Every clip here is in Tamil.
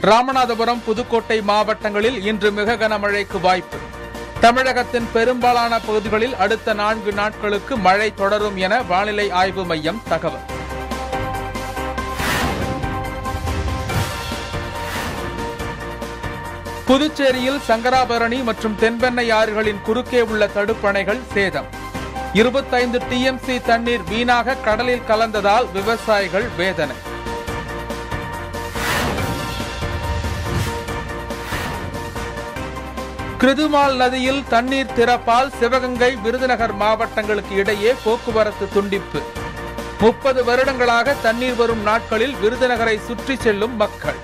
ராமநாதபுரம் புதுக்கோட்டை மாவட்டங்களில் இன்று மிக கனமழைக்கு வாய்ப்பு தமிழகத்தின் பெரும்பாலான பகுதிகளில் அடுத்த நான்கு நாட்களுக்கு மழை தொடரும் என வானிலை ஆய்வு மையம் தகவல் புதுச்சேரியில் சங்கராபரணி மற்றும் தென்பெண்ணை ஆறுகளின் குறுக்கே உள்ள தடுப்பணைகள் சேதம் இருபத்தைந்து டிஎம்சி தண்ணீர் வீணாக கடலில் கலந்ததால் விவசாயிகள் வேதனை கிருதுமால் நதியில் தண்ணீர் திறப்பால் சிவகங்கை விருதுநகர் மாவட்டங்களுக்கு இடையே போக்குவரத்து துண்டிப்பு முப்பது வருடங்களாக தண்ணீர் வரும் நாட்களில் விருதுநகரை சுற்றி செல்லும் மக்கள்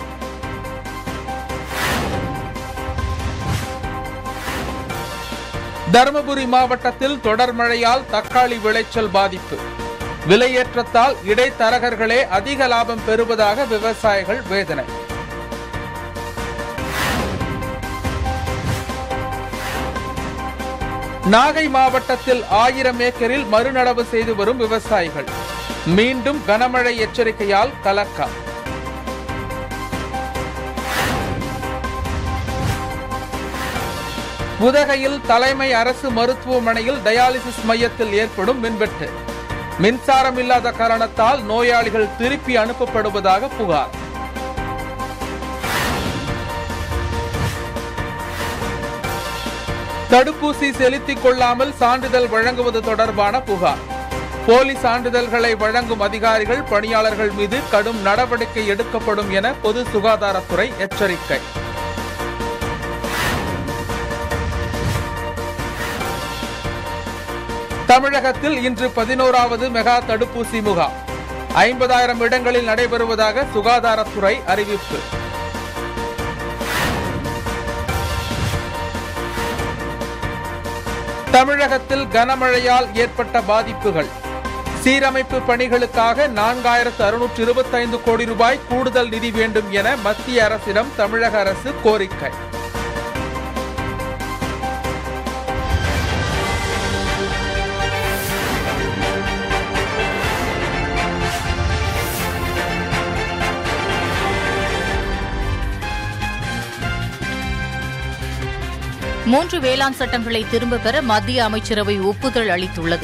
தருமபுரி மாவட்டத்தில் தொடர் மழையால் தக்காளி விளைச்சல் பாதிப்பு விலையேற்றத்தால் இடைத்தரகர்களே அதிக லாபம் பெறுவதாக விவசாயிகள் வேதனை நாகை மாவட்டத்தில் ஆயிரம் ஏக்கரில் மறுநடவு செய்து வரும் விவசாயிகள் மீண்டும் கனமழை எச்சரிக்கையால் கலக்கம் உதகையில் தலைமை அரசு மருத்துவமனையில் டயாலிசிஸ் மையத்தில் ஏற்படும் மின்வெட்டு மின்சாரம் இல்லாத காரணத்தால் நோயாளிகள் திருப்பி அனுப்பப்படுவதாக புகார் தடுப்பூசி செலுத்திக் கொள்ளாமல் சான்றிதழ் வழங்குவது தொடர்பான புகார் போலி சான்றிதழ்களை வழங்கும் அதிகாரிகள் பணியாளர்கள் மீது கடும் நடவடிக்கை எடுக்கப்படும் என பொது சுகாதாரத்துறை எச்சரிக்கை தமிழகத்தில் இன்று பதினோராவது மெகா தடுப்பூசி முகாம் ஐம்பதாயிரம் இடங்களில் நடைபெறுவதாக சுகாதாரத்துறை அறிவிப்பு தமிழகத்தில் கனமழையால் ஏற்பட்ட பாதிப்புகள் சீரமைப்பு பணிகளுக்காக நான்காயிரத்து அறுநூற்று இருபத்தைந்து கோடி ரூபாய் கூடுதல் நிதி வேண்டும் என மத்திய அரசிடம் தமிழக அரசு கோரிக்கை மூன்று வேளாண் சட்டங்களை திரும்பப் பெற மத்திய அமைச்சரவை ஒப்புதல் அளித்துள்ளது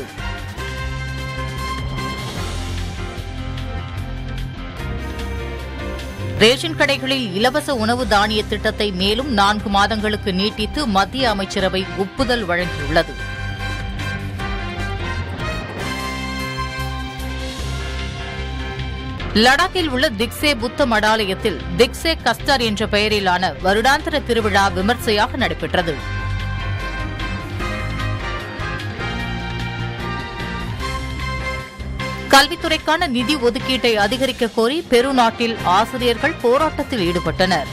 ரேஷன் கடைகளில் இலவச உணவு தானிய திட்டத்தை மேலும் நான்கு மாதங்களுக்கு நீட்டித்து மத்திய அமைச்சரவை ஒப்புதல் வழங்கியுள்ளது லடாக்கில் உள்ள திக்சே புத்த மடாலயத்தில் திக்சே கஸ்தர் என்ற பெயரிலான வருடாந்திர திருவிழா விமர்சையாக நடைபெற்றது கல்வித்துறைக்கான நிதி ஒதுக்கீட்டை அதிகரிக்க கோரி பெரு நாட்டில் ஆசிரியர்கள் போராட்டத்தில் ஈடுபட்டனர்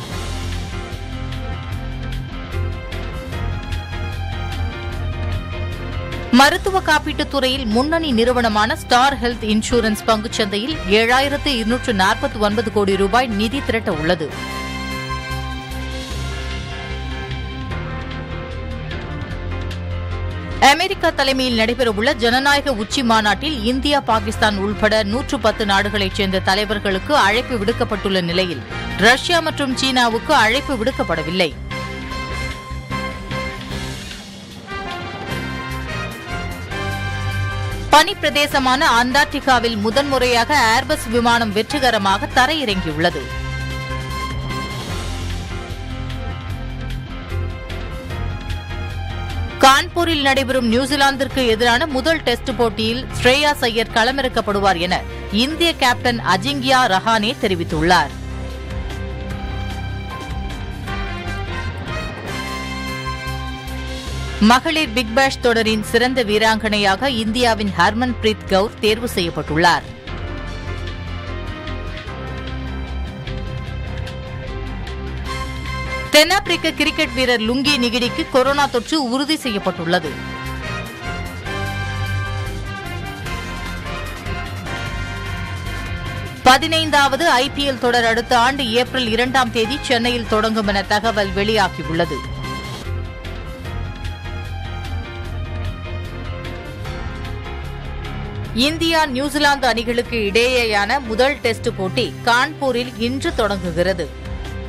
மருத்துவ காப்பீட்டுத் துறையில் முன்னணி நிறுவனமான ஸ்டார் ஹெல்த் இன்சூரன்ஸ் பங்குச் சந்தையில் ஏழாயிரத்து இருநூற்று நாற்பத்தி ஒன்பது கோடி ரூபாய் நிதி திரட்ட உள்ளது அமெரிக்கா தலைமையில் நடைபெறவுள்ள ஜனநாயக உச்சி மாநாட்டில் இந்தியா பாகிஸ்தான் உள்பட நூற்று பத்து நாடுகளைச் சேர்ந்த தலைவர்களுக்கு அழைப்பு விடுக்கப்பட்டுள்ள நிலையில் ரஷ்யா மற்றும் சீனாவுக்கு அழைப்பு விடுக்கப்படவில்லை பனிப்பிரதேசமான அண்டார்டிகாவில் முதன்முறையாக ஏர்பஸ் விமானம் வெற்றிகரமாக தரையிறங்கியுள்ளது கான்பூரில் நடைபெறும் நியூசிலாந்திற்கு எதிரான முதல் டெஸ்ட் போட்டியில் ஸ்ரேயாஸ் ஐயர் களமிறக்கப்படுவார் என இந்திய கேப்டன் அஜிங்கியா ரஹானே தெரிவித்துள்ளார் மகளிர் பிக் பேஷ் தொடரின் சிறந்த வீராங்கனையாக இந்தியாவின் ஹர்மன் பிரீத் கவுர் தேர்வு செய்யப்பட்டுள்ளார் தென்னாப்பிரிக்க கிரிக்கெட் வீரர் லுங்கி நிகிடிக்கு கொரோனா தொற்று உறுதி செய்யப்பட்டுள்ளது பதினைந்தாவது ஐபிஎல் தொடர் அடுத்த ஆண்டு ஏப்ரல் இரண்டாம் தேதி சென்னையில் தொடங்கும் என தகவல் வெளியாகியுள்ளது இந்தியா நியூசிலாந்து அணிகளுக்கு இடையேயான முதல் டெஸ்ட் போட்டி கான்பூரில் இன்று தொடங்குகிறது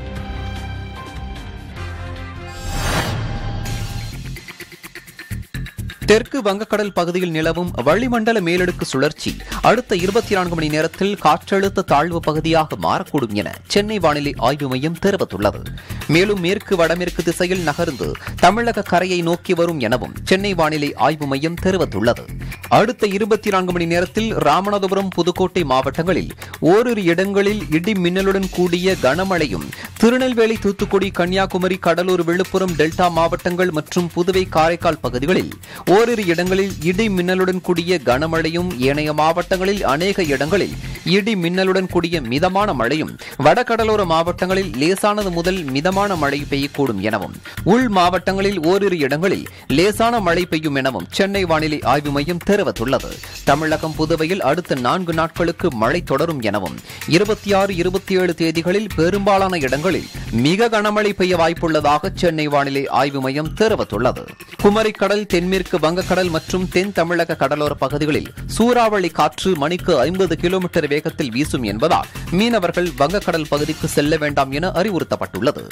தெற்கு வங்கக்கடல் பகுதியில் நிலவும் வளிமண்டல மேலடுக்கு சுழற்சி அடுத்த இருபத்தி நான்கு மணி நேரத்தில் காற்றழுத்த தாழ்வு பகுதியாக மாறக்கூடும் என சென்னை வானிலை ஆய்வு மையம் தெரிவித்துள்ளது மேலும் மேற்கு வடமேற்கு திசையில் நகர்ந்து தமிழக கரையை நோக்கி வரும் எனவும் சென்னை வானிலை ஆய்வு மையம் தெரிவித்துள்ளது அடுத்த இருபத்தி நான்கு மணி நேரத்தில் ராமநாதபுரம் புதுக்கோட்டை மாவட்டங்களில் ஓரிரு இடங்களில் இடி மின்னலுடன் கூடிய கனமழையும் திருநெல்வேலி தூத்துக்குடி கன்னியாகுமரி கடலூர் விழுப்புரம் டெல்டா மாவட்டங்கள் மற்றும் புதுவை காரைக்கால் பகுதிகளில் ஓரிரு இடங்களில் இடி மின்னலுடன் கூடிய கனமழையும் ஏனைய மாவட்டங்களில் அநேக இடங்களில் இடி மின்னலுடன் கூடிய மிதமான மழையும் வடகடலோர மாவட்டங்களில் லேசானது முதல் மிதமான மழை பெய்யக்கூடும் எனவும் உள் மாவட்டங்களில் ஓரிரு இடங்களில் லேசான மழை பெய்யும் எனவும் சென்னை வானிலை ஆய்வு மையம் தெரிவித்துள்ளது தமிழகம் புதுவையில் அடுத்த நான்கு நாட்களுக்கு மழை தொடரும் எனவும் இருபத்தி ஆறு இருபத்தி ஏழு தேதிகளில் பெரும்பாலான இடங்களில் மிக கனமழை பெய்ய வாய்ப்புள்ளதாக சென்னை வானிலை ஆய்வு மையம் தெரிவித்துள்ளது குமரிக்கடல் தென்மேற்கு வங்கக்கடல் மற்றும் தென் தமிழக கடலோர பகுதிகளில் சூறாவளி காற்று மணிக்கு ஐம்பது கிலோமீட்டர் வேகத்தில் வீசும் என்பதால் மீனவர்கள் வங்கக்கடல் பகுதிக்கு செல்ல வேண்டாம் என அறிவுறுத்தப்பட்டுள்ளது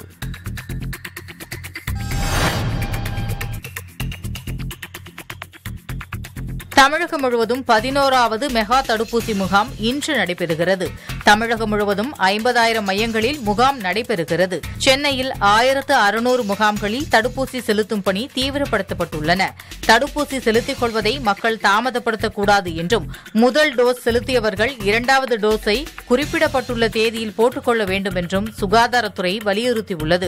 தமிழகம் முழுவதும் பதினோராவது மெகா தடுப்பூசி முகாம் இன்று நடைபெறுகிறது தமிழகம் முழுவதும் ஐம்பதாயிரம் மையங்களில் முகாம் நடைபெறுகிறது சென்னையில் ஆயிரத்து அறுநூறு முகாம்களில் தடுப்பூசி செலுத்தும் பணி தீவிரப்படுத்தப்பட்டுள்ளன தடுப்பூசி செலுத்திக் கொள்வதை மக்கள் தாமதப்படுத்தக்கூடாது என்றும் முதல் டோஸ் செலுத்தியவர்கள் இரண்டாவது டோஸை குறிப்பிடப்பட்டுள்ள தேதியில் போட்டுக்கொள்ள வேண்டும் என்றும் சுகாதாரத்துறை வலியுறுத்தியுள்ளது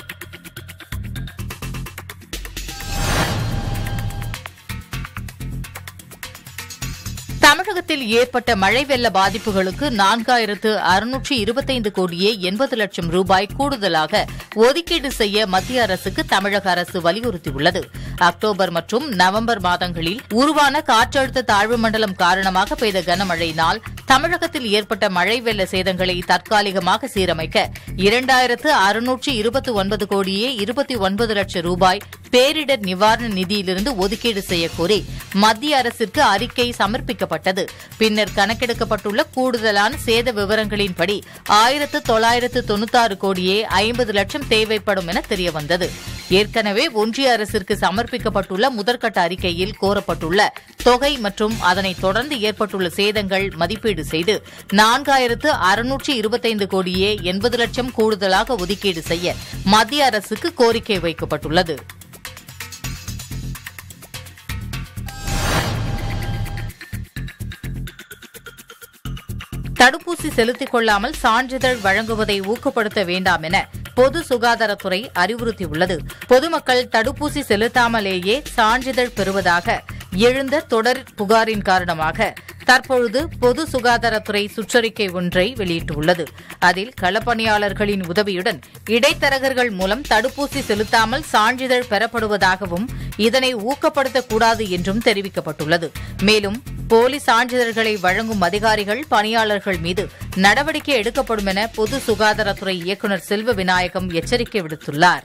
தமிழகத்தில் ஏற்பட்ட மழை வெள்ள பாதிப்புகளுக்கு நான்காயிரத்து அறுநூற்று இருபத்தைந்து கோடியே எண்பது லட்சம் ரூபாய் கூடுதலாக ஒதுக்கீடு செய்ய மத்திய அரசுக்கு தமிழக அரசு வலியுறுத்தியுள்ளது அக்டோபர் மற்றும் நவம்பர் மாதங்களில் உருவான காற்றழுத்த தாழ்வு மண்டலம் காரணமாக பெய்த கனமழையினால் தமிழகத்தில் ஏற்பட்ட மழை வெள்ள சேதங்களை தற்காலிகமாக சீரமைக்க இரண்டாயிரத்து அறுநூற்று இருபத்தி ஒன்பது கோடியே இருபத்தி ஒன்பது லட்சம் ரூபாய் பேரிடர் நிவாரண நிதியிலிருந்து ஒதுக்கீடு செய்யக்கோரி மத்திய அரசிற்கு அறிக்கை சமர்ப்பிக்கப்பட்டது பின்னர் கணக்கெடுக்கப்பட்டுள்ள கூடுதலான சேத விவரங்களின்படி ஆயிரத்து தொள்ளாயிரத்து தொண்ணூத்தாறு கோடியே ஐம்பது லட்சம் தேவைப்படும் என தெரியவந்தது ஏற்கனவே ஒன்றிய அரசிற்கு சமர்ப்பிக்கப்பட்டுள்ள முதற்கட்ட அறிக்கையில் கோரப்பட்டுள்ள தொகை மற்றும் அதனைத் தொடர்ந்து ஏற்பட்டுள்ள சேதங்கள் மதிப்பீடு செய்து நான்காயிரத்து அறுநூற்று இருபத்தைந்து கோடியே எண்பது லட்சம் கூடுதலாக ஒதுக்கீடு செய்ய மத்திய அரசுக்கு கோரிக்கை வைக்கப்பட்டுள்ளது தடுப்பூசி செலுத்திக் கொள்ளாமல் சான்றிதழ் வழங்குவதை ஊக்கப்படுத்த வேண்டாம் என பொது சுகாதாரத்துறை அறிவுறுத்தியுள்ளது பொதுமக்கள் தடுப்பூசி செலுத்தாமலேயே சான்றிதழ் பெறுவதாக எழுந்த தொடர் புகாரின் காரணமாக தற்பொழுது பொது சுகாதாரத்துறை சுற்றறிக்கை ஒன்றை வெளியிட்டுள்ளது அதில் களப்பணியாளர்களின் உதவியுடன் இடைத்தரகர்கள் மூலம் தடுப்பூசி செலுத்தாமல் சான்றிதழ் பெறப்படுவதாகவும் இதனை ஊக்கப்படுத்தக்கூடாது என்றும் தெரிவிக்கப்பட்டுள்ளது மேலும் போலி சான்றிதழ்களை வழங்கும் அதிகாரிகள் பணியாளர்கள் மீது நடவடிக்கை எடுக்கப்படும் என பொது சுகாதாரத்துறை இயக்குநர் செல்வ விநாயகம் எச்சரிக்கை விடுத்துள்ளார்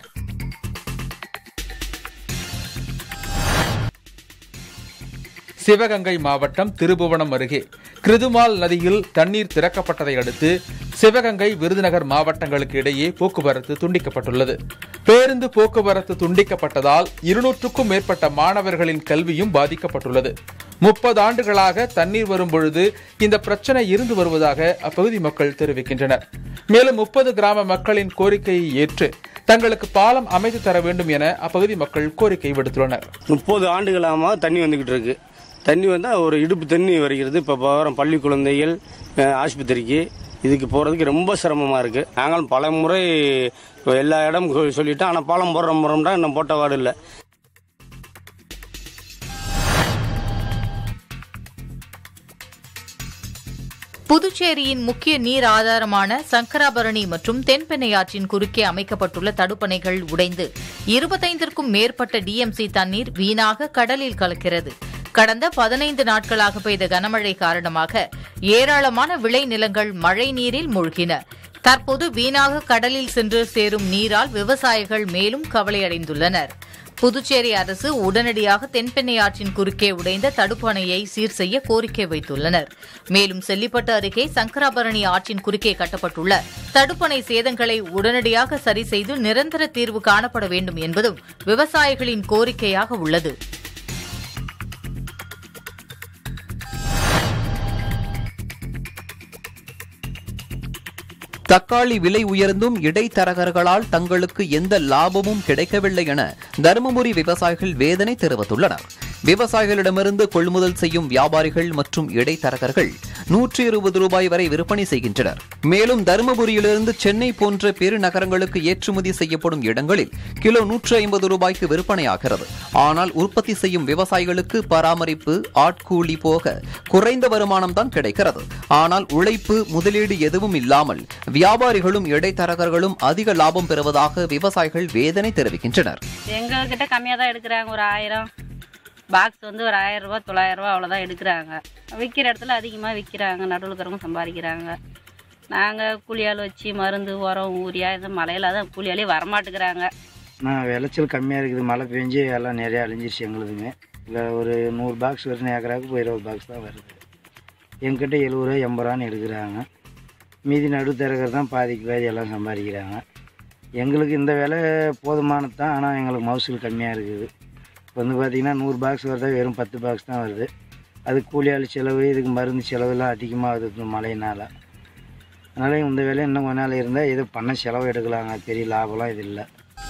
சிவகங்கை மாவட்டம் திருபுவனம் அருகே கிருதுமால் நதியில் தண்ணீர் திறக்கப்பட்டதை அடுத்து சிவகங்கை விருதுநகர் மாவட்டங்களுக்கு இடையே போக்குவரத்து துண்டிக்கப்பட்டுள்ளது பேருந்து போக்குவரத்து துண்டிக்கப்பட்டதால் இருநூற்றுக்கும் மேற்பட்ட மாணவர்களின் கல்வியும் பாதிக்கப்பட்டுள்ளது முப்பது ஆண்டுகளாக தண்ணீர் வரும் பொழுது இந்த பிரச்சனை இருந்து வருவதாக அப்பகுதி மக்கள் தெரிவிக்கின்றனர் மேலும் முப்பது கிராம மக்களின் கோரிக்கையை ஏற்று தங்களுக்கு பாலம் அமைத்து தர வேண்டும் என அப்பகுதி மக்கள் கோரிக்கை விடுத்துள்ளனர் முப்பது ஆண்டுகளாக தண்ணி வந்துக்கிட்டு இருக்கு தண்ணி வந்தால் ஒரு இடுப்பு தண்ணி வருகிறது இப்போ போகிறோம் பள்ளி குழந்தைகள் அஹ், ஆஸ்பத்திரிக்கு இதுக்கு போகிறதுக்கு ரொம்ப சிரமமாக இருக்குது நாங்களும் பல முறை எல்லா இடம் சொல்லிட்டோம் ஆனால் பாலம் போடுற முறம்டா இன்னும் போட்ட வாடு இல்லை புதுச்சேரியின் முக்கிய நீர் ஆதாரமான சங்கராபரணி மற்றும் தென்பெண்ணை ஆற்றின் குறுக்கே அமைக்கப்பட்டுள்ள தடுப்பணைகள் உடைந்து இருபத்தைந்திற்கும் மேற்பட்ட டிஎம்சி தண்ணீர் வீணாக கடலில் கலக்கிறது கடந்த பதினைந்து நாட்களாக பெய்த கனமழை காரணமாக ஏராளமான விளைநிலங்கள் மழை நீரில் மூழ்கின தற்போது வீணாக கடலில் சென்று சேரும் நீரால் விவசாயிகள் மேலும் கவலையடைந்துள்ளனர் புதுச்சேரி அரசு உடனடியாக தென்பெண்ணை ஆற்றின் குறுக்கே உடைந்த தடுப்பு அணையை சீர் செய்ய கோரிக்கை வைத்துள்ளனர் மேலும் செல்லிப்பட்டு அருகே சங்கராபரணி ஆற்றின் குறுக்கே கட்டப்பட்டுள்ள தடுப்பணை சேதங்களை உடனடியாக சரி செய்து நிரந்தர தீர்வு காணப்பட வேண்டும் என்பதும் விவசாயிகளின் கோரிக்கையாக உள்ளது தக்காளி விலை உயர்ந்தும் இடைத்தரகர்களால் தங்களுக்கு எந்த லாபமும் கிடைக்கவில்லை என தருமபுரி விவசாயிகள் வேதனை தெரிவித்துள்ளனர் விவசாயிகளிடமிருந்து கொள்முதல் செய்யும் வியாபாரிகள் மற்றும் இடைத்தரகர்கள் நூற்றி இருபது ரூபாய் வரை விற்பனை செய்கின்றனர் மேலும் தருமபுரியிலிருந்து சென்னை போன்ற பெருநகரங்களுக்கு ஏற்றுமதி செய்யப்படும் இடங்களில் கிலோ நூற்று ஐம்பது ரூபாய்க்கு விற்பனையாகிறது ஆனால் உற்பத்தி செய்யும் விவசாயிகளுக்கு பராமரிப்பு ஆட்கூலி போக குறைந்த வருமானம் தான் கிடைக்கிறது ஆனால் உழைப்பு முதலீடு எதுவும் இல்லாமல் வியாபாரிகளும் இடைத்தரகர்களும் அதிக லாபம் பெறுவதாக விவசாயிகள் வேதனை தெரிவிக்கின்றனர் எங்ககிட்ட கம்மியாக தான் எடுக்கிறாங்க ஒரு ஆயிரம் பாக்ஸ் வந்து ஒரு ஆயிரம் ரூபா தொள்ளாயிரம் ரூபா அவ்வளோதான் எடுக்கிறாங்க விற்கிற இடத்துல அதிகமாக விற்கிறாங்க நடுவில் இருக்கிறவங்க சம்பாதிக்கிறாங்க நாங்கள் கூலியால் வச்சு மருந்து உரம் ஊரியா இந்த மழையில தான் கூலியாலே வரமாட்டேங்கிறாங்க நான் விளைச்சல் கம்மியாக இருக்குது மழை பெஞ்சு எல்லாம் நிறையா அழிஞ்சிருச்சு எங்களுதுங்க இல்லை ஒரு நூறு பாக்ஸ் வருது ஏக்கராவுக்கு இப்போ இருபது பாக்ஸ் தான் வருது எங்கிட்ட எழுபது ரூபா எண்பது ரூபான்னு எடுக்கிறாங்க மீதி நடுத்தரகர் தான் பாதிக்கு பாதி எல்லாம் சம்பாதிக்கிறாங்க எங்களுக்கு இந்த விலை போதுமானது தான் ஆனால் எங்களுக்கு மவுசூல் கம்மியாக இருக்குது இப்போ வந்து பார்த்திங்கன்னா நூறு பாக்ஸ் வருதா வெறும் பத்து பாக்ஸ் தான் வருது அது கூலியாள் செலவு இதுக்கு மருந்து செலவுலாம் அதிகமாகுது இந்த மழையினால் அதனால் இந்த விலை இன்னும் கொஞ்ச நாள் இருந்தால் ஏதோ பண்ண செலவு எடுக்கலாங்க பெரிய லாபம்லாம் இது இல்லை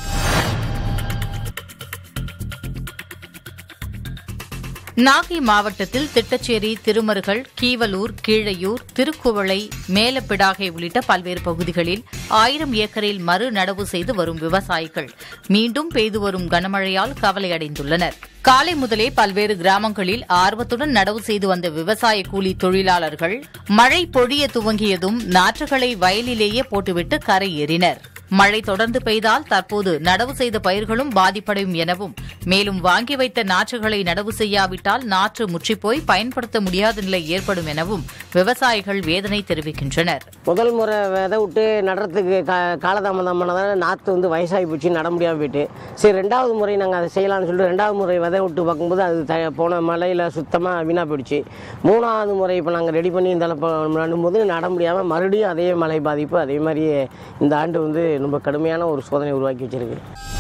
நாகை மாவட்டத்தில் திட்டச்சேரி திருமருகல் கீவலூர் கீழையூர் திருக்குவளை மேலப்பிடாகை உள்ளிட்ட பல்வேறு பகுதிகளில் ஆயிரம் ஏக்கரில் மறு நடவு செய்து வரும் விவசாயிகள் மீண்டும் பெய்து வரும் கனமழையால் கவலையடைந்துள்ளனர் காலை முதலே பல்வேறு கிராமங்களில் ஆர்வத்துடன் நடவு செய்து வந்த விவசாய கூலி தொழிலாளர்கள் மழை பொழிய துவங்கியதும் நாற்றுகளை வயலிலேயே போட்டுவிட்டு கரை ஏறினர் மழை தொடர்ந்து பெய்தால் தற்போது நடவு செய்த பயிர்களும் பாதிப்படையும் எனவும் மேலும் வாங்கி வைத்த நாற்றுகளை நடவு செய்யாவிட்டால் நாற்று முற்றிப்போய் பயன்படுத்த முடியாத நிலை ஏற்படும் எனவும் விவசாயிகள் வேதனை தெரிவிக்கின்றனர் முதல் முறை விதை விட்டு நடுறதுக்கு கா காலதாமதம் பண்ணதால நாற்று வந்து வயசாகி போச்சு நட முடியாமல் போயிட்டு சரி ரெண்டாவது முறை நாங்கள் அதை செய்யலாம்னு சொல்லிட்டு ரெண்டாவது முறை விதை விட்டு பார்க்கும்போது அது த போன மழையில் சுத்தமாக வீணாக போயிடுச்சு மூணாவது முறை இப்போ நாங்கள் ரெடி பண்ணி இந்த நடும்போது நட முடியாமல் மறுபடியும் அதே மழை பாதிப்பு அதே மாதிரியே இந்த ஆண்டு வந்து ரொம்ப கடுமையான ஒரு சோதனை உருவாக்கி வச்சிருக்கு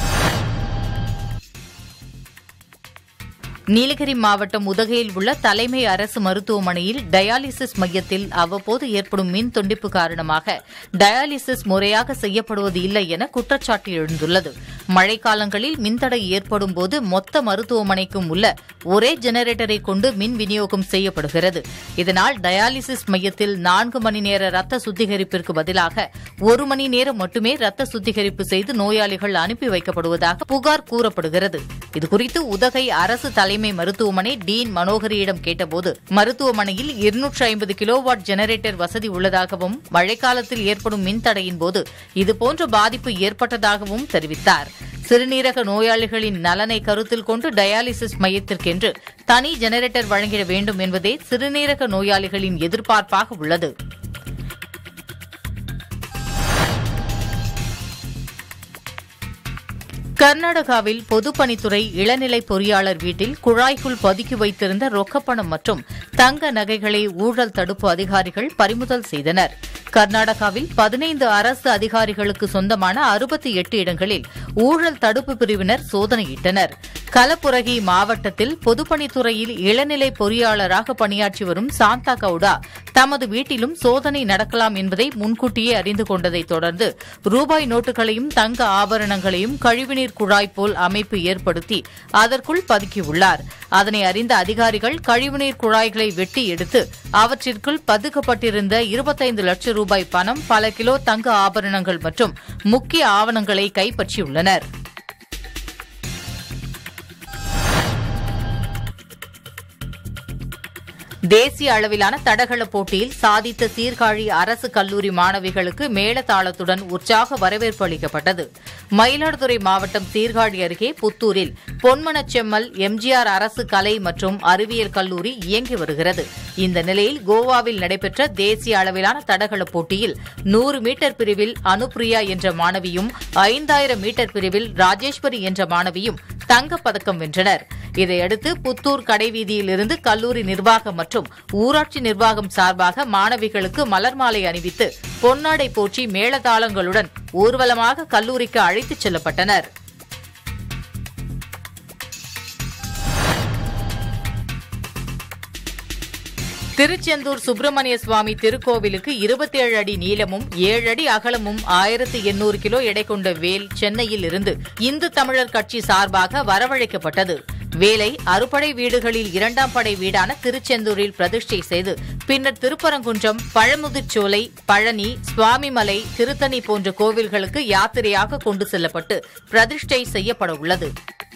நீலகிரி மாவட்டம் உதகையில் உள்ள தலைமை அரசு மருத்துவமனையில் டயாலிசிஸ் மையத்தில் அவ்வப்போது ஏற்படும் மின் துண்டிப்பு காரணமாக டயாலிசிஸ் முறையாக செய்யப்படுவது இல்லை என குற்றச்சாட்டு எழுந்துள்ளது மழைக்காலங்களில் மின்தடை ஏற்படும் போது மொத்த மருத்துவமனைக்கும் உள்ள ஒரே ஜெனரேட்டரை கொண்டு மின் விநியோகம் செய்யப்படுகிறது இதனால் டயாலிசிஸ் மையத்தில் நான்கு மணி நேர ரத்த சுத்திகரிப்பிற்கு பதிலாக ஒரு மணி நேரம் மட்டுமே ரத்த சுத்திகரிப்பு செய்து நோயாளிகள் அனுப்பி வைக்கப்படுவதாக புகார் கூறப்படுகிறது இதுகுறித்து உதகை அரசு தலைமை மருத்துவமனை டீன் மனோகரியிடம் கேட்டபோது மருத்துவமனையில் இருநூற்று ஐம்பது கிலோவாட் ஜெனரேட்டர் வசதி உள்ளதாகவும் மழைக்காலத்தில் ஏற்படும் மின்தடையின் போது இதுபோன்ற பாதிப்பு ஏற்பட்டதாகவும் தெரிவித்தார் சிறுநீரக நோயாளிகளின் நலனை கருத்தில் கொண்டு டயாலிசிஸ் மையத்திற்கென்று தனி ஜெனரேட்டர் வழங்கிட வேண்டும் என்பதே சிறுநீரக நோயாளிகளின் எதிர்பார்ப்பாக உள்ளது கர்நாடகாவில் பொதுப்பணித்துறை இளநிலை பொறியாளர் வீட்டில் குழாய்க்குள் பதுக்கி வைத்திருந்த ரொக்கப்பணம் மற்றும் தங்க நகைகளை ஊழல் தடுப்பு அதிகாரிகள் பறிமுதல் செய்தனர் கர்நாடகாவில் பதினைந்து அரசு அதிகாரிகளுக்கு சொந்தமான அறுபத்தி எட்டு இடங்களில் ஊழல் தடுப்பு பிரிவினர் சோதனையிட்டனர் கலப்புரகி மாவட்டத்தில் பொதுப்பணித்துறையில் இளநிலை பொறியாளராக பணியாற்றி வரும் சாந்தா கவுடா தமது வீட்டிலும் சோதனை நடக்கலாம் என்பதை முன்கூட்டியே அறிந்து கொண்டதைத் தொடர்ந்து ரூபாய் நோட்டுகளையும் தங்க ஆபரணங்களையும் கழிவுநீர் குழாய் போல் அமைப்பு ஏற்படுத்தி அதற்குள் பதுக்கியுள்ளார் அதனை அறிந்த அதிகாரிகள் கழிவுநீர் குழாய்களை வெட்டி எடுத்து அவற்றிற்குள் பதுக்கப்பட்டிருந்த இருபத்தைந்து லட்சம் ரூபாய் பணம் பல கிலோ தங்க ஆபரணங்கள் மற்றும் முக்கிய ஆவணங்களை கைப்பற்றியுள்ளனர் தேசிய அளவிலான தடகள போட்டியில் சாதித்த சீர்காழி அரசு கல்லூரி மாணவிகளுக்கு மேளதாளத்துடன் உற்சாக வரவேற்பு அளிக்கப்பட்டது மயிலாடுதுறை மாவட்டம் சீர்காழி அருகே புத்தூரில் பொன்மனச்செம்மல் எம்ஜிஆர் அரசு கலை மற்றும் அறிவியல் கல்லூரி இயங்கி வருகிறது இந்த நிலையில் கோவாவில் நடைபெற்ற தேசிய அளவிலான தடகள போட்டியில் நூறு மீட்டர் பிரிவில் அனுப்பிரியா என்ற மாணவியும் ஐந்தாயிரம் மீட்டர் பிரிவில் ராஜேஸ்வரி என்ற மாணவியும் தங்கப்பதக்கம் வென்றனர் இதையடுத்து புத்தூர் கடைவீதியில் இருந்து கல்லூரி நிர்வாகம் மற்றும் ஊராட்சி நிர்வாகம் சார்பாக மாணவிகளுக்கு மலர் மாலை அணிவித்து பொன்னாடை போற்றி மேளதாளங்களுடன் ஊர்வலமாக கல்லூரிக்கு அழைத்துச் செல்லப்பட்டனர் திருச்செந்தூர் சுப்பிரமணிய சுவாமி திருக்கோவிலுக்கு இருபத்தி ஏழு அடி நீளமும் ஏழு அடி அகலமும் ஆயிரத்து எண்ணூறு கிலோ எடை கொண்ட வேல் சென்னையில் இருந்து இந்து தமிழர் கட்சி சார்பாக வரவழைக்கப்பட்டது வேலை அறுபடை வீடுகளில் இரண்டாம் படை வீடான திருச்செந்தூரில் பிரதிஷ்டை செய்து பின்னர் திருப்பரங்குன்றம் பழமுதிர்ச்சோலை பழனி சுவாமிமலை திருத்தணி போன்ற கோவில்களுக்கு யாத்திரையாக கொண்டு செல்லப்பட்டு பிரதிஷ்டை செய்யப்பட உள்ளது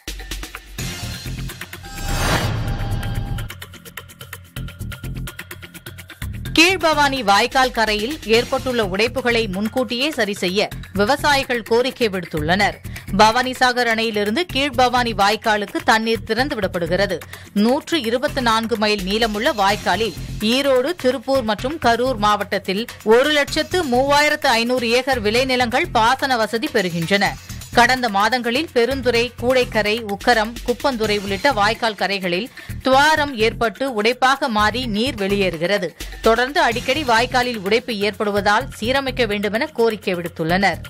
கீழ்பவானி வாய்க்கால் கரையில் ஏற்பட்டுள்ள உடைப்புகளை முன்கூட்டியே சரி செய்ய விவசாயிகள் கோரிக்கை விடுத்துள்ளனர் பவானிசாகர் அணையிலிருந்து கீழ்பவானி வாய்க்காலுக்கு தண்ணீர் திறந்துவிடப்படுகிறது நூற்று இருபத்தி நான்கு மைல் நீளமுள்ள வாய்க்காலில் ஈரோடு திருப்பூர் மற்றும் கரூர் மாவட்டத்தில் ஒரு லட்சத்து மூவாயிரத்து ஐநூறு ஏக்கர் விளைநிலங்கள் பாசன வசதி பெறுகின்றன கடந்த மாதங்களில் பெருந்துறை கூடைக்கரை உக்கரம் குப்பந்துறை உள்ளிட்ட வாய்க்கால் கரைகளில் துவாரம் ஏற்பட்டு உடைப்பாக மாறி நீர் வெளியேறுகிறது தொடர்ந்து அடிக்கடி வாய்க்காலில் உடைப்பு ஏற்படுவதால் சீரமைக்க வேண்டுமென கோரிக்கை விடுத்துள்ளனர்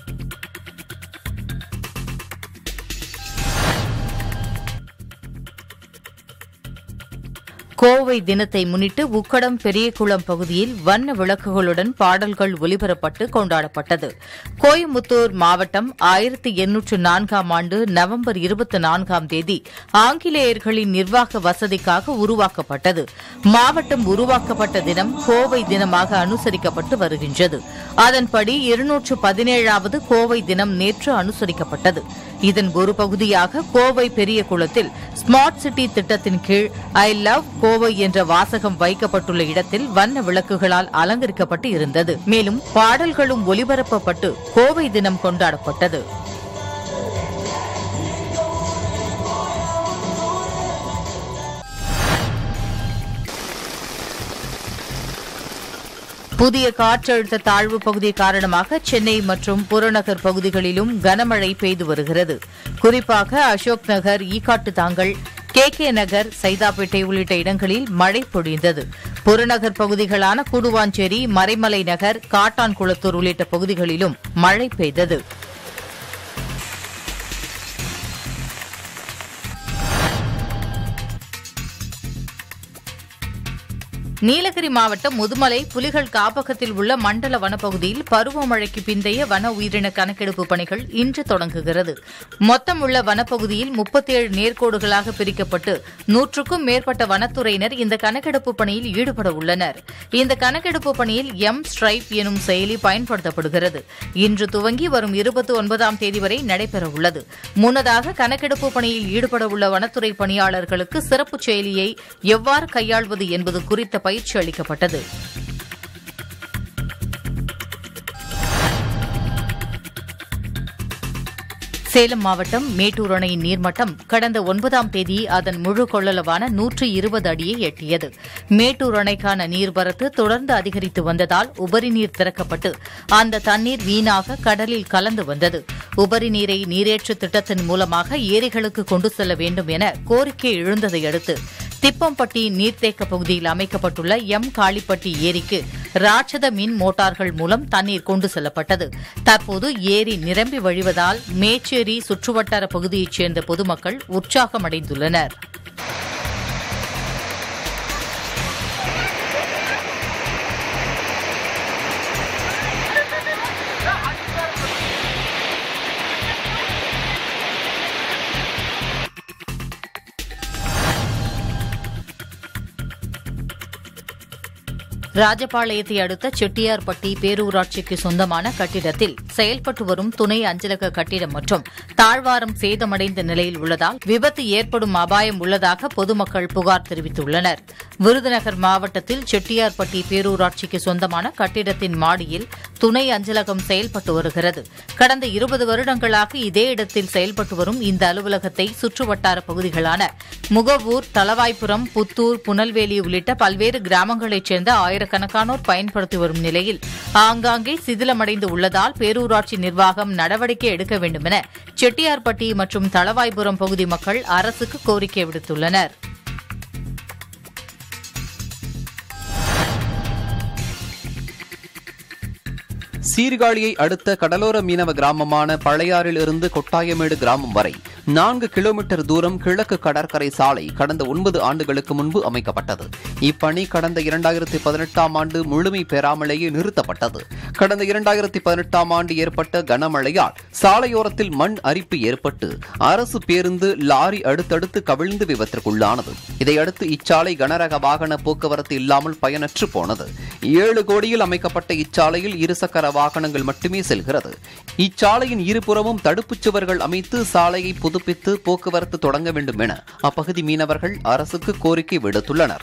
கோவை தினத்தை முன்னிட்டு உக்கடம் பெரியகுளம் பகுதியில் வண்ண விளக்குகளுடன் பாடல்கள் ஒலிபரப்பட்டு கொண்டாடப்பட்டது கோயமுத்தூர் மாவட்டம் ஆயிரத்தி எண்ணூற்று நான்காம் ஆண்டு நவம்பர் இருபத்தி நான்காம் தேதி ஆங்கிலேயர்களின் நிர்வாக வசதிக்காக உருவாக்கப்பட்டது மாவட்டம் உருவாக்கப்பட்ட தினம் கோவை தினமாக அனுசரிக்கப்பட்டு வருகின்றது அதன்படி இருநூற்று பதினேழாவது கோவை தினம் நேற்று அனுசரிக்கப்பட்டது இதன் ஒரு பகுதியாக கோவை பெரிய குளத்தில் ஸ்மார்ட் சிட்டி திட்டத்தின் கீழ் ஐ லவ் கோவை என்ற வாசகம் வைக்கப்பட்டுள்ள இடத்தில் வண்ண விளக்குகளால் அலங்கரிக்கப்பட்டு இருந்தது மேலும் பாடல்களும் ஒலிபரப்பப்பட்டு கோவை தினம் கொண்டாடப்பட்டது புதிய காற்றழுத்த தாழ்வு பகுதி காரணமாக சென்னை மற்றும் புறநகர் பகுதிகளிலும் கனமழை பெய்து வருகிறது குறிப்பாக Ashok Nagar Ekkattuthangal K K Nagar Saidapet உள்ளிட்ட இடங்களில் மழை பொழிந்தது புறநகர் பகுதிகளான கூடுவாஞ்சேரி மறைமலை நகர் காட்டான்குளத்தூர் உள்ளிட்ட பகுதிகளிலும் மழை பெய்தது நீலகிரி மாவட்டம் முதுமலை புலிகள் காப்பகத்தில் உள்ள மண்டல வனப்பகுதியில் பருவமழைக்கு பிந்தைய வன உயிரின கணக்கெடுப்பு பணிகள் இன்று தொடங்குகிறது மொத்தம் உள்ள வனப்பகுதியில் முப்பத்தேழு நேர்கோடுகளாக பிரிக்கப்பட்டு நூற்றுக்கும் மேற்பட்ட வனத்துறையினர் இந்த கணக்கெடுப்பு பணியில் ஈடுபட உள்ளனர் இந்த கணக்கெடுப்பு பணியில் எம் ஸ்ட்ரைப் எனும் செயலி பயன்படுத்தப்படுகிறது இன்று துவங்கி வரும் இருபத்தி ஒன்பதாம் தேதி வரை நடைபெறவுள்ளது முன்னதாக கணக்கெடுப்பு பணியில் ஈடுபட உள்ள வனத்துறை பணியாளர்களுக்கு சிறப்பு செயலியை எவ்வாறு கையாள்வது என்பது குறித்த பயிற்சி அளிக்கப்பட்டது சேலம் மாவட்டம் மேட்டூர் அணையின் நீர்மட்டம் கடந்த ஒன்பதாம் தேதி அதன் முழு கொள்ளளவான நூற்று இருபது அடியை எட்டியது மேட்டூர் அணைக்கான நீர்வரத்து தொடர்ந்து அதிகரித்து வந்ததால் உபரி நீர் திறக்கப்பட்டு அந்த தண்ணீர் வீணாக கடலில் கலந்து வந்தது உபரி நீரை நீரேற்று திட்டத்தின் மூலமாக ஏரிகளுக்கு கொண்டு செல்ல வேண்டும் என கோரிக்கை எழுந்ததை அடுத்து திப்பம்பட்டி நீர்த்தேக்க பகுதியில் அமைக்கப்பட்டுள்ள எம் காளிப்பட்டி ஏரிக்கு ராட்சத மின் மோட்டார்கள் மூலம் தண்ணீர் கொண்டு செல்லப்பட்டது தற்போது ஏரி நிரம்பி வழிவதால் மேச்சேரி சுற்றுவட்டார பகுதியைச் சேர்ந்த பொதுமக்கள் உற்சாகமடைந்துள்ளனர் ராஜபாளையத்தை அடுத்த செட்டியார்பட்டி பேரூராட்சிக்கு சொந்தமான கட்டிடத்தில் செயல்பட்டு வரும் துணை அஞ்சலக கட்டிடம் மற்றும் தாழ்வாரம் சேதமடைந்த நிலையில் உள்ளதால் விபத்து ஏற்படும் அபாயம் உள்ளதாக பொதுமக்கள் புகார் தெரிவித்துள்ளனர் விருதுநகர் மாவட்டத்தில் செட்டியார்பட்டி பேரூராட்சிக்கு சொந்தமான கட்டிடத்தின் மாடியில் துணை அஞ்சலகம் செயல்பட்டு வருகிறது கடந்த இருபது வருடங்களாக இதே இடத்தில் செயல்பட்டு வரும் இந்த அலுவலகத்தை சுற்றுவட்டார பகுதிகளான முகவூர் தளவாய்புரம் புத்தூர் புனல்வேலி உள்ளிட்ட பல்வேறு கிராமங்களைச் சேர்ந்த ஆயிரக்கணக்கானோர் பயன்படுத்தி வரும் நிலையில் ஆங்காங்கே சிதிலமடைந்து உள்ளதால் பேரூராட்சி நிர்வாகம் நடவடிக்கை எடுக்க வேண்டுமென செட்டியார்பட்டி மற்றும் தளவாய்புரம் பகுதி மக்கள் அரசுக்கு கோரிக்கை விடுத்துள்ளனர் சீர்காழியை அடுத்த கடலோர மீனவ கிராமமான பழையாறில் இருந்து கொட்டாயமேடு கிராமம் வரை நான்கு கிலோமீட்டர் தூரம் கிழக்கு கடற்கரை சாலை கடந்த ஒன்பது ஆண்டுகளுக்கு முன்பு அமைக்கப்பட்டது இப்பணி கடந்த இரண்டாயிரத்தி பதினெட்டாம் ஆண்டு முழுமை பெறாமலேயே நிறுத்தப்பட்டது கடந்த இரண்டாயிரத்தி பதினெட்டாம் ஆண்டு ஏற்பட்ட கனமழையால் சாலையோரத்தில் மண் அரிப்பு ஏற்பட்டு அரசு பேருந்து லாரி அடுத்தடுத்து கவிழ்ந்து விபத்திற்குள்ளானது இதையடுத்து இச்சாலை கனரக வாகன போக்குவரத்து இல்லாமல் பயனற்று போனது ஏழு கோடியில் அமைக்கப்பட்ட இச்சாலையில் இருசக்கர வாகனங்கள் மட்டுமே செல்கிறது இச்சாலையின் இருபுறமும் தடுப்புச் சுவர்கள் அமைத்து சாலையை புதுப்பித்து போக்குவரத்து தொடங்க வேண்டும் என அப்பகுதி மீனவர்கள் அரசுக்கு கோரிக்கை விடுத்துள்ளனர்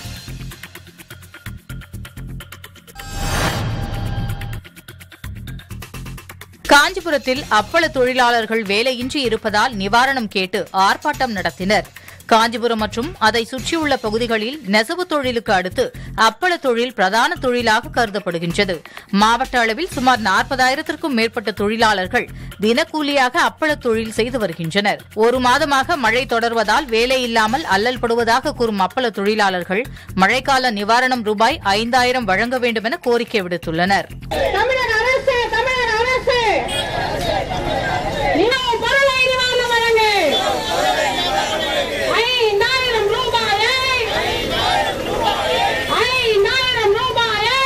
காஞ்சிபுரத்தில் அப்பள தொழிலாளர்கள் வேலையின்றி இருப்பதால் நிவாரணம் கேட்டு ஆர்ப்பாட்டம் நடத்தினர் காஞ்சிபுரம் மற்றும் அதை சுற்றியுள்ள பகுதிகளில் நெசவு தொழிலுக்கு அடுத்து அப்பள தொழில் பிரதான தொழிலாக கருதப்படுகின்றது மாவட்ட அளவில் சுமார் நாற்பதாயிரத்திற்கும் மேற்பட்ட தொழிலாளர்கள் தினக்கூலியாக அப்பள தொழில் செய்து வருகின்றனர் ஒரு மாதமாக மழை தொடர்வதால் வேலை இல்லாமல் அல்லல் படுவதாக கூறும் அப்பள தொழிலாளர்கள் மழைக்கால நிவாரணம் ரூபாய் ஐந்தாயிரம் வழங்க வேண்டும் என கோரிக்கை விடுத்துள்ளனர் தமிழக அரசு தமிழக அரசு நினைவு பொருளை நிவாரணம் வழங்கு ஐந்தாயிரம் ரூபாயை ஐந்தாயிரம் ரூபாயை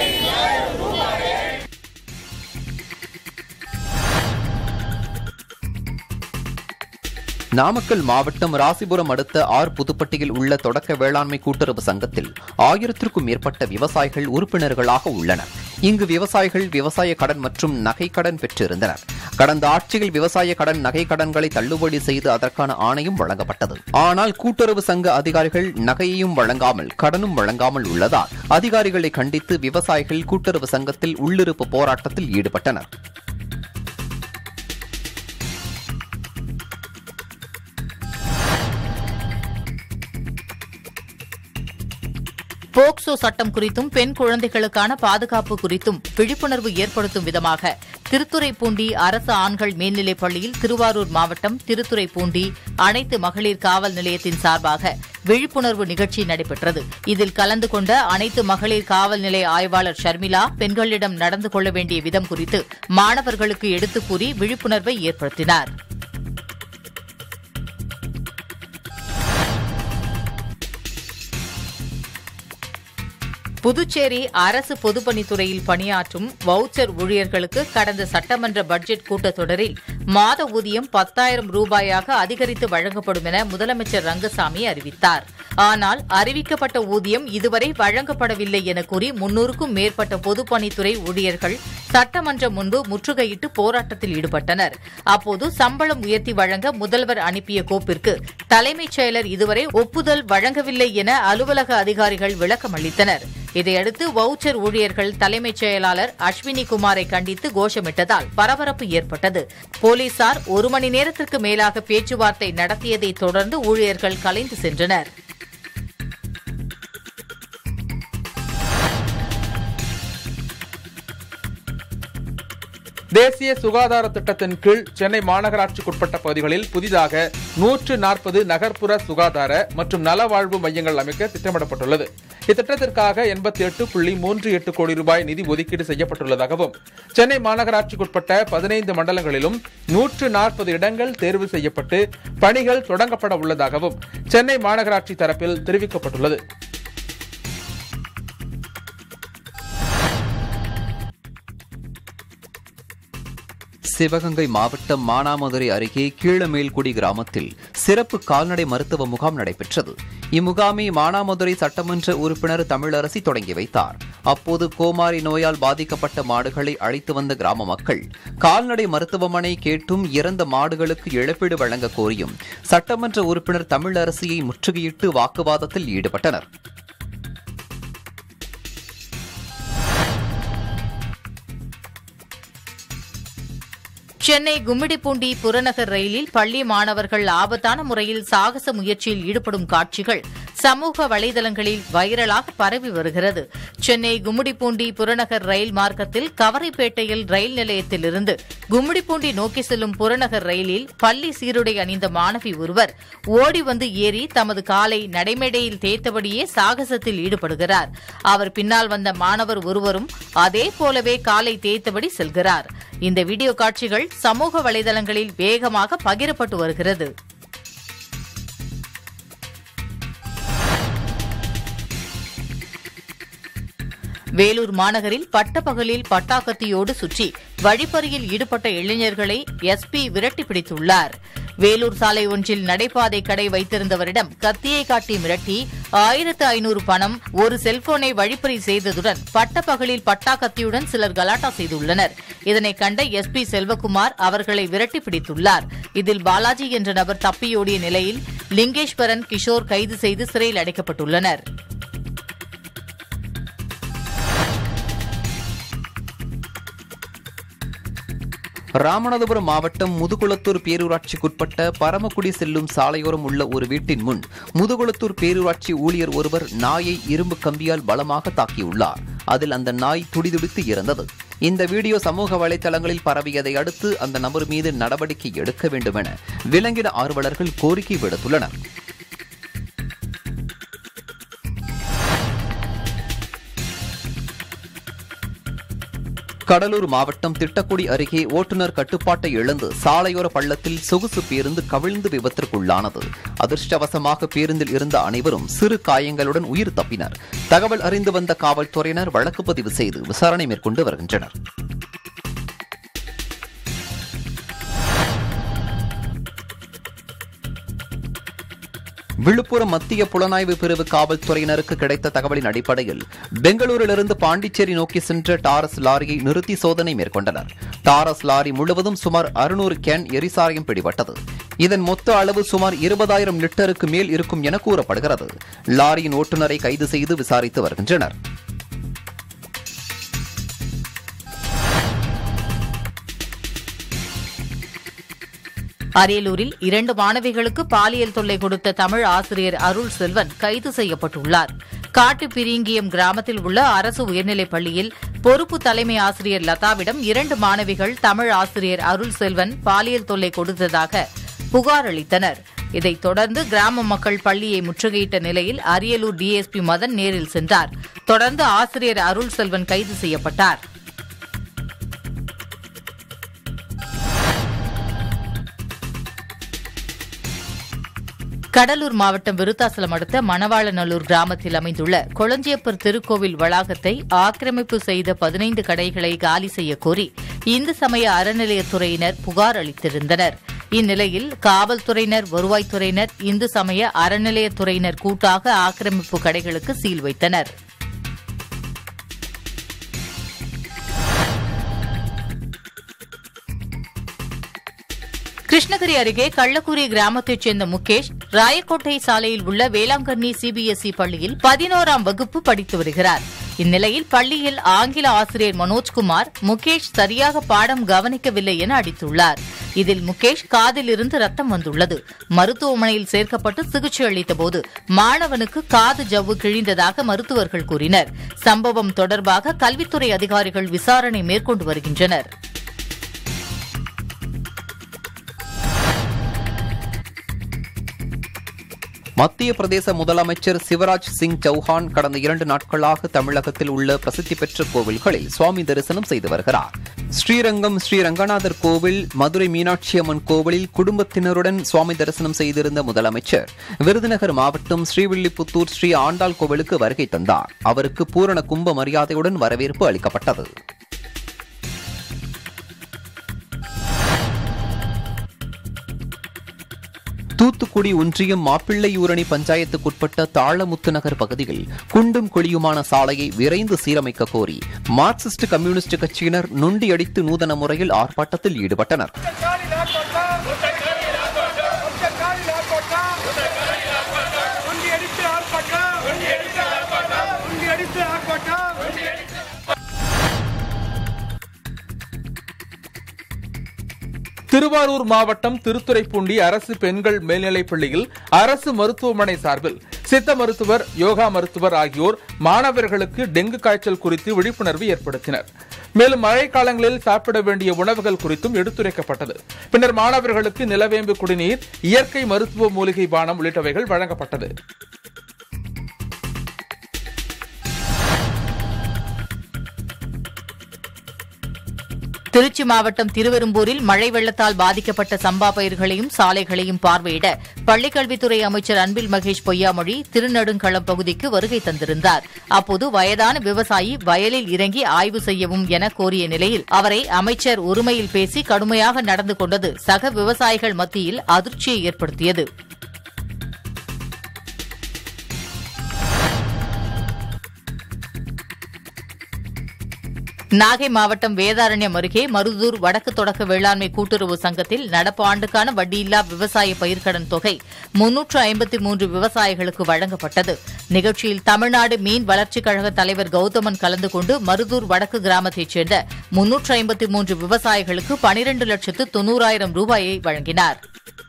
நாமக்கல் மாவட்டம் ராசிபுரம் அடுத்த ஆர் புதுப்பட்டியில் உள்ள தொடக்க வேளாண்மை கூட்டுறவு சங்கத்தில் ஆயிரத்திற்கும் மேற்பட்ட விவசாயிகள் உறுப்பினர்களாக உள்ளனர் இங்கு விவசாயிகள் விவசாய கடன் மற்றும் நகை கடன் பெற்றிருந்தனர் கடந்த ஆட்சியில் விவசாய கடன் நகை கடன்களை தள்ளுபடி செய்து அதற்கான ஆணையம் வழங்கப்பட்டது ஆனால் கூட்டுறவு சங்க அதிகாரிகள் நகையையும் வழங்காமல் கடனும் வழங்காமல் உள்ளதால் அதிகாரிகளை கண்டித்து விவசாயிகள் கூட்டுறவு சங்கத்தில் உள்ளிருப்பு போராட்டத்தில் ஈடுபட்டனர் போக்சோ சட்டம் குறித்தும் பெண் குழந்தைகளுக்கான பாதுகாப்பு குறித்தும் விழிப்புணர்வு ஏற்படுத்தும் விதமாக திருத்துறைப்பூண்டி அரசு ஆண்கள் மேல்நிலைப் பள்ளியில் திருவாரூர் மாவட்டம் திருத்துறைப்பூண்டி அனைத்து மகளிர் காவல் நிலையத்தின் சார்பாக விழிப்புணர்வு நிகழ்ச்சி நடைபெற்றது இதில் கலந்து கொண்ட அனைத்து மகளிர் காவல் நிலைய ஆய்வாளர் ஷர்மிளா பெண்களிடம் நடந்து கொள்ள வேண்டிய விதம் குறித்து மாணவர்களுக்கு எடுத்துக் கூறி விழிப்புணர்வை ஏற்படுத்தினார் புதுச்சேரி அரசு பொதுப்பணித்துறையில் பணியாற்றும் வவுச்சர் ஊழியர்களுக்கு கடந்த சட்டமன்ற பட்ஜெட் கூட்டத்தொடரில் மாத ஊதியம் பத்தாயிரம் ரூபாயாக அதிகரித்து வழங்கப்படும் என முதலமைச்சர் ரங்கசாமி அறிவித்தார் ஆனால் அறிவிக்கப்பட்ட ஊதியம் இதுவரை வழங்கப்படவில்லை என கூறி முன்னூறுக்கும் மேற்பட்ட பொதுப்பணித்துறை ஊழியர்கள் சட்டமன்றம் முன்பு முற்றுகையிட்டு போராட்டத்தில் ஈடுபட்டனர் அப்போது சம்பளம் உயர்த்தி வழங்க முதல்வர் அனுப்பிய கோப்பிற்கு தலைமைச் செயலர் இதுவரை ஒப்புதல் வழங்கவில்லை என அலுவலக அதிகாரிகள் விளக்கம் அளித்தனர் இதையடுத்து வவுச்சர் ஊழியர்கள் தலைமைச் செயலாளர் அஸ்வினி குமாரை கண்டித்து கோஷமிட்டதால் பரபரப்பு ஏற்பட்டது போலீசார் ஒரு மணி நேரத்திற்கு மேலாக பேச்சுவார்த்தை நடத்தியதைத் தொடர்ந்து ஊழியர்கள் கலைந்து சென்றனர் தேசிய சுகாதார திட்டத்தின் கீழ் சென்னை மாநகராட்சிக்குட்பட்ட பகுதிகளில் புதிதாக நூற்று நாற்பது நகர்ப்புற சுகாதார மற்றும் நலவாழ்வு மையங்கள் அமைக்க திட்டமிடப்பட்டுள்ளது இத்திட்டத்திற்காக எண்பத்தி எட்டு புள்ளி மூன்று எட்டு கோடி ரூபாய் நிதி ஒதுக்கீடு செய்யப்பட்டுள்ளதாகவும் சென்னை மாநகராட்சிக்குட்பட்ட பதினைந்து மண்டலங்களிலும் நூற்று நாற்பது இடங்கள் தேர்வு செய்யப்பட்டு பணிகள் தொடங்கப்பட உள்ளதாகவும் சென்னை மாநகராட்சி தரப்பில் தெரிவிக்கப்பட்டுள்ளது சிவகங்கை மாவட்டம் மானாமதுரை அருகே கீழமேல்குடி கிராமத்தில் சிறப்பு கால்நடை மருத்துவ முகாம் நடைபெற்றது இம்முகாமை மானாமதுரை சட்டமன்ற உறுப்பினர் தமிழரசி தொடங்கி வைத்தார் அப்போது கோமாரி நோயால் பாதிக்கப்பட்ட மாடுகளை அழைத்து வந்த கிராம மக்கள் கால்நடை மருத்துவமனை கேட்டும் இறந்த மாடுகளுக்கு இழப்பீடு வழங்க கோரியும் சட்டமன்ற உறுப்பினர் தமிழரசியை முற்றுகையிட்டு வாக்குவாதத்தில் ஈடுபட்டனர் சென்னை கும்மிடிப்பூண்டி புறநகர் ரயிலில் பள்ளி மாணவர்கள் ஆபத்தான முறையில் சாகச முயற்சியில் ஈடுபடும் காட்சிகள் சமூக வலைதளங்களில் வைரலாக பரவி வருகிறது சென்னை கும்மிடிப்பூண்டி புறநகர் ரயில் மார்க்கத்தில் கவரைப்பேட்டையில் ரயில் நிலையத்திலிருந்து கும்மிடிப்பூண்டி நோக்கி செல்லும் புறநகர் ரயிலில் பள்ளி சீருடை அணிந்த மாணவி ஒருவர் ஓடி வந்து ஏறி தமது காலை நடைமேடையில் தேய்த்தபடியே சாகசத்தில் ஈடுபடுகிறார் அவர் பின்னால் வந்த மாணவர் ஒருவரும் அதே போலவே காலை தேய்த்தபடி செல்கிறார் இந்த வீடியோ காட்சிகள் சமூக வலைதளங்களில் வேகமாக பகிரப்பட்டு வருகிறது வேலூர் மாநகரில் பட்டப்பகலில் பட்டாக்கத்தியோடு சுற்றி வழிப்பறியில் ஈடுபட்ட இளைஞர்களை எஸ்பி விரட்டி பிடித்துள்ளார் வேலூர் சாலை ஒன்றில் நடைபாதை கடை வைத்திருந்தவரிடம் கத்தியை காட்டி மிரட்டி ஆயிரத்து ஐநூறு பணம் ஒரு செல்போனை வழிப்பறி செய்ததுடன் பட்டப்பகலில் பட்டாக்கத்தியுடன் சிலர் கலாட்டா செய்துள்ளனர் இதனை கண்ட எஸ்பி செல்வகுமார் அவர்களை விரட்டி பிடித்துள்ளார் இதில் பாலாஜி என்ற நபர் தப்பியோடிய நிலையில் லிங்கேஸ்வரன் கிஷோர் கைது செய்து சிறையில் அடைக்கப்பட்டுள்ளனர் ராமநாதபுரம் மாவட்டம் முதுகுளத்தூர் பேரூராட்சிக்குட்பட்ட பரமக்குடி செல்லும் சாலையோரம் உள்ள ஒரு வீட்டின் முன் முதுகுளத்தூர் பேரூராட்சி ஊழியர் ஒருவர் நாயை இரும்பு கம்பியால் பலமாக தாக்கியுள்ளார் அதில் அந்த நாய் துடிதுடித்து இறந்தது இந்த வீடியோ சமூக வலைதளங்களில் பரவியதை அடுத்து அந்த நபர் மீது நடவடிக்கை எடுக்க வேண்டும் என விலங்கின ஆர்வலர்கள் கோரிக்கை விடுத்துள்ளனர் கடலூர் மாவட்டம் திட்டக்குடி அருகே ஓட்டுநர் கட்டுப்பாட்டை இழந்து சாலையோர பள்ளத்தில் சொகுசு பேருந்து கவிழ்ந்து விபத்திற்குள்ளானது அதிர்ஷ்டவசமாக பேருந்தில் இருந்த அனைவரும் சிறு காயங்களுடன் உயிர் தப்பினர் தகவல் அறிந்து வந்த காவல்துறையினர் வழக்கு பதிவு செய்து விசாரணை மேற்கொண்டு வருகின்றனர் விழுப்புரம் மத்திய புலனாய்வு பிரிவு காவல்துறையினருக்கு கிடைத்த தகவலின் அடிப்படையில் பெங்களூரிலிருந்து பாண்டிச்சேரி நோக்கி சென்ற டாரஸ் லாரியை நிறுத்தி சோதனை மேற்கொண்டனர் டாரஸ் லாரி முழுவதும் சுமார் அறுநூறு கேன் எரிசாராயம் பிடிபட்டது இதன் மொத்த அளவு சுமார் இருபதாயிரம் லிட்டருக்கு மேல் இருக்கும் என கூறப்படுகிறது லாரியின் ஓட்டுநரை கைது செய்து விசாரித்து வருகின்றனர் அரியலூரில் இரண்டு மாணவிகளுக்கு பாலியல் தொல்லை கொடுத்த தமிழ் ஆசிரியர் அருள் செல்வன் கைது செய்யப்பட்டுள்ளார் காட்டு பிரிங்கியம் கிராமத்தில் உள்ள அரசு உயர்நிலைப் பள்ளியில் பொறுப்பு தலைமை ஆசிரியர் லதாவிடம் இரண்டு மாணவிகள் தமிழ் ஆசிரியர் அருள் செல்வன் பாலியல் தொல்லை கொடுத்ததாக புகார் அளித்தனர் இதைத் தொடர்ந்து கிராம மக்கள் பள்ளியை முற்றுகையிட்ட நிலையில் அரியலூர் டிஎஸ்பி மதன் நேரில் சென்றார் தொடர்ந்து ஆசிரியர் அருள் செல்வன் கைது செய்யப்பட்டார் கடலூர் மாவட்டம் விருத்தாசலம் அடுத்த மணவாளநல்லூர் கிராமத்தில் அமைந்துள்ள கொளஞ்சியப்பர் திருக்கோவில் வளாகத்தை ஆக்கிரமிப்பு செய்த பதினைந்து கடைகளை காலி செய்ய கோரி இந்து சமய அறநிலையத்துறையினர் புகார் அளித்திருந்தனர் இந்நிலையில் காவல்துறையினர் வருவாய்த்துறையினர் இந்து சமய அறநிலையத்துறையினர் கூட்டாக ஆக்கிரமிப்பு கடைகளுக்கு சீல் வைத்தனர் கிருஷ்ணகிரி அருகே கள்ளக்குறி கிராமத்தைச் சேர்ந்த முகேஷ் ராயக்கோட்டை சாலையில் உள்ள வேளாங்கண்ணி சிபிஎஸ்இ பள்ளியில் பதினோராம் வகுப்பு படித்து வருகிறார் இந்நிலையில் பள்ளியில் ஆங்கில ஆசிரியர் மனோஜ்குமார் முகேஷ் சரியாக பாடம் கவனிக்கவில்லை என அடித்துள்ளார் இதில் முகேஷ் காதில் இருந்து ரத்தம் வந்துள்ளது மருத்துவமனையில் சேர்க்கப்பட்டு சிகிச்சை அளித்தபோது மாணவனுக்கு காது ஜவ்வு கிழிந்ததாக மருத்துவர்கள் கூறினர் சம்பவம் தொடர்பாக கல்வித்துறை அதிகாரிகள் விசாரணை மேற்கொண்டு வருகின்றனர் மத்திய பிரதேச முதலமைச்சர் சிவராஜ் சிங் சௌஹான் கடந்த இரண்டு நாட்களாக தமிழகத்தில் உள்ள பிரசித்தி பெற்ற கோவில்களில் சுவாமி தரிசனம் செய்து வருகிறார் ஸ்ரீரங்கம் ஸ்ரீ ரங்கநாதர் கோவில் மதுரை மீனாட்சி அம்மன் கோவிலில் குடும்பத்தினருடன் சுவாமி தரிசனம் செய்திருந்த முதலமைச்சர் விருதுநகர் மாவட்டம் ஸ்ரீவில்லிபுத்தூர் ஸ்ரீ ஆண்டாள் கோவிலுக்கு வருகை தந்தார் அவருக்கு பூரண கும்ப மரியாதையுடன் வரவேற்பு அளிக்கப்பட்டது தூத்துக்குடி ஒன்றியம் மாப்பிள்ளையூரணி பஞ்சாயத்துக்குட்பட்ட தாழமுத்து நகர் பகுதியில் குண்டும் குழியுமான சாலையை விரைந்து சீரமைக்க கோரி மார்க்சிஸ்ட் கம்யூனிஸ்ட் கட்சியினர் நொண்டியடித்து நூதன முறையில் ஆர்ப்பாட்டத்தில் ஈடுபட்டனர் திருவாரூர் மாவட்டம் திருத்துறைப்பூண்டி அரசு பெண்கள் மேல்நிலைப் பள்ளியில் அரசு மருத்துவமனை சார்பில் சித்த மருத்துவர் யோகா மருத்துவர் ஆகியோர் மாணவர்களுக்கு டெங்கு காய்ச்சல் குறித்து விழிப்புணர்வு ஏற்படுத்தினர் மேலும் மழைக்காலங்களில் சாப்பிட வேண்டிய உணவுகள் குறித்தும் எடுத்துரைக்கப்பட்டது பின்னர் மாணவர்களுக்கு நிலவேம்பு குடிநீர் இயற்கை மருத்துவ மூலிகை பானம் உள்ளிட்டவைகள் வழங்கப்பட்டது திருச்சி மாவட்டம் திருவெரும்பூரில் மழை வெள்ளத்தால் பாதிக்கப்பட்ட சம்பா பயிர்களையும் சாலைகளையும் பார்வையிட பள்ளிக்கல்வித்துறை அமைச்சர் அன்பில் மகேஷ் பொய்யாமொழி திருநெடுங்களம் பகுதிக்கு வருகை தந்திருந்தார் அப்போது வயதான விவசாயி வயலில் இறங்கி ஆய்வு செய்யவும் என கோரிய நிலையில் அவரை அமைச்சர் ஒருமையில் பேசி கடுமையாக நடந்து கொண்டது சக விவசாயிகள் மத்தியில் அதிர்ச்சியை ஏற்படுத்தியது நாகை மாவட்டம் வேதாரண்யம் அருகே மருதூர் வடக்கு தொடக்க வேளாண்மை கூட்டுறவு சங்கத்தில் நடப்பு ஆண்டுக்கான வட்டியில்லா விவசாய பயிர்க்கடன் தொகை முன்னூற்று ஐம்பத்தி மூன்று விவசாயிகளுக்கு வழங்கப்பட்டது நிகழ்ச்சியில் தமிழ்நாடு மீன் வளர்ச்சிக் கழக தலைவர் கௌதமன் கலந்து கொண்டு மருதூர் வடக்கு கிராமத்தைச் சேர்ந்த முன்னூற்று ஐம்பத்தி மூன்று விவசாயிகளுக்கு பனிரண்டு லட்சத்து தொன்னூறாயிரம் ரூபாயை வழங்கினார்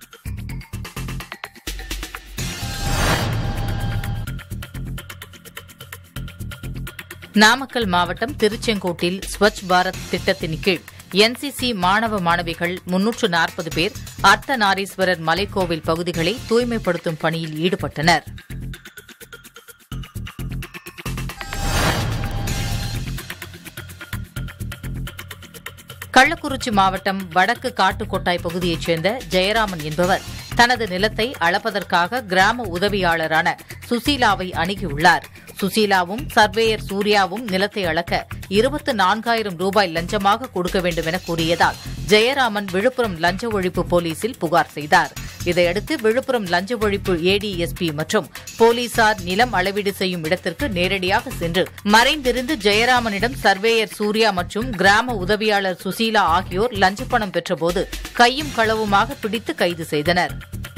நாமக்கல் மாவட்டம் திருச்செங்கோட்டில் ஸ்வச் பாரத் திட்டத்தின் கீழ் என்சிசி மாணவ மாணவிகள் முன்னூற்று நாற்பது பேர் அர்த்தநாரீஸ்வரர் மலைக்கோவில் பகுதிகளை தூய்மைப்படுத்தும் பணியில் ஈடுபட்டனர் கள்ளக்குறிச்சி மாவட்டம் வடக்கு காட்டுக்கொட்டாய் பகுதியைச் சேர்ந்த ஜெயராமன் என்பவர் தனது நிலத்தை அளப்பதற்காக கிராம உதவியாளரான சுசீலாவை அணுகியுள்ளார் சுசீலாவும் சர்வேயர் சூர்யாவும் நிலத்தை அளக்க இருபத்து நான்காயிரம் ரூபாய் லஞ்சமாக கொடுக்க வேண்டும் என கூறியதால் ஜெயராமன் விழுப்புரம் லஞ்ச ஒழிப்பு போலீசில் புகார் செய்தார் இதையடுத்து விழுப்புரம் லஞ்ச ஒழிப்பு ஏடிஎஸ்பி மற்றும் போலீசார் நிலம் அளவீடு செய்யும் இடத்திற்கு நேரடியாக சென்று மறைந்திருந்து ஜெயராமனிடம் சர்வேயர் சூர்யா மற்றும் கிராம உதவியாளர் சுசீலா ஆகியோர் லஞ்சப்பணம் பெற்றபோது கையும் களவுமாக பிடித்து கைது செய்தனர்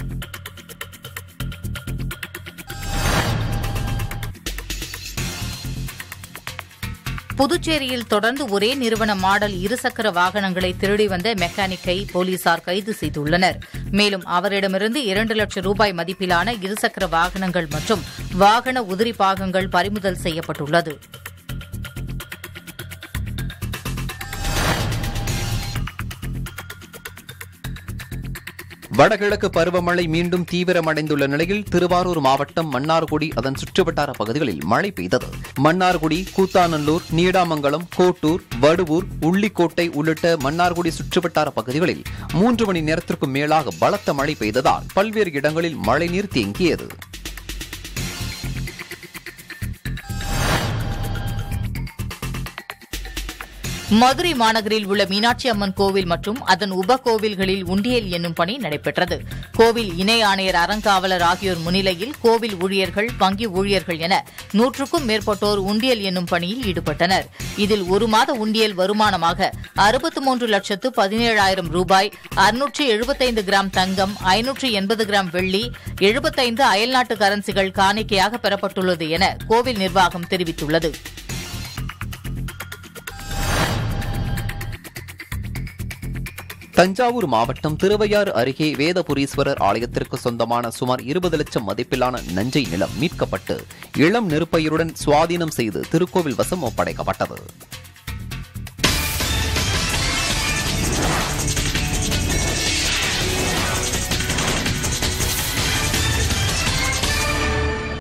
புதுச்சேரியில் தொடர்ந்து ஒரே நிறுவன மாடல் இருசக்கர வாகனங்களை திருடி வந்த மெக்கானிக்கை போலீசார் கைது செய்துள்ளனர் மேலும் அவரிடமிருந்து இரண்டு லட்சம் ரூபாய் மதிப்பிலான இருசக்கர வாகனங்கள் மற்றும் வாகன உதிரி பாகங்கள் பறிமுதல் செய்யப்பட்டுள்ளது வடகிழக்கு பருவமழை மீண்டும் தீவிரமடைந்துள்ள நிலையில் திருவாரூர் மாவட்டம் மன்னார்குடி அதன் சுற்றுவட்டார பகுதிகளில் மழை பெய்தது மன்னார்குடி கூத்தாநல்லூர் நீடாமங்கலம் கோட்டூர் வடுவூர் உள்ளிக்கோட்டை உள்ளிட்ட மன்னார்குடி சுற்றுவட்டார பகுதிகளில் மூன்று மணி நேரத்திற்கும் மேலாக பலத்த மழை பெய்ததால் பல்வேறு இடங்களில் மழைநீர் தேங்கியது மதுரை மாநகரில் உள்ள மீனாட்சி அம்மன் கோவில் மற்றும் அதன் உப கோவில்களில் உண்டியல் என்னும் பணி நடைபெற்றது கோவில் இணை ஆணையர் அறங்காவலர் ஆகியோர் முன்னிலையில் கோவில் ஊழியர்கள் வங்கி ஊழியர்கள் என நூற்றுக்கும் மேற்பட்டோர் உண்டியல் என்னும் பணியில் ஈடுபட்டனர் இதில் ஒரு மாத உண்டியல் வருமானமாக அறுபத்து மூன்று லட்சத்து பதினேழாயிரம் ரூபாய் அறுநூற்று எழுபத்தைந்து கிராம் தங்கம் ஐநூற்று எண்பது கிராம் வெள்ளி எழுபத்தைந்து அயல்நாட்டு கரன்சிகள் காணிக்கையாக பெறப்பட்டுள்ளது என கோவில் நிர்வாகம் தெரிவித்துள்ளது தஞ்சாவூர் மாவட்டம் திருவையாறு அருகே வேதபுரீஸ்வரர் ஆலயத்திற்கு சொந்தமான சுமார் இருபது லட்சம் மதிப்பிலான நஞ்சை நிலம் மீட்கப்பட்டு இளம் நெருப்பையுடன் சுவாதீனம் செய்து திருக்கோவில் வசம் ஒப்படைக்கப்பட்டது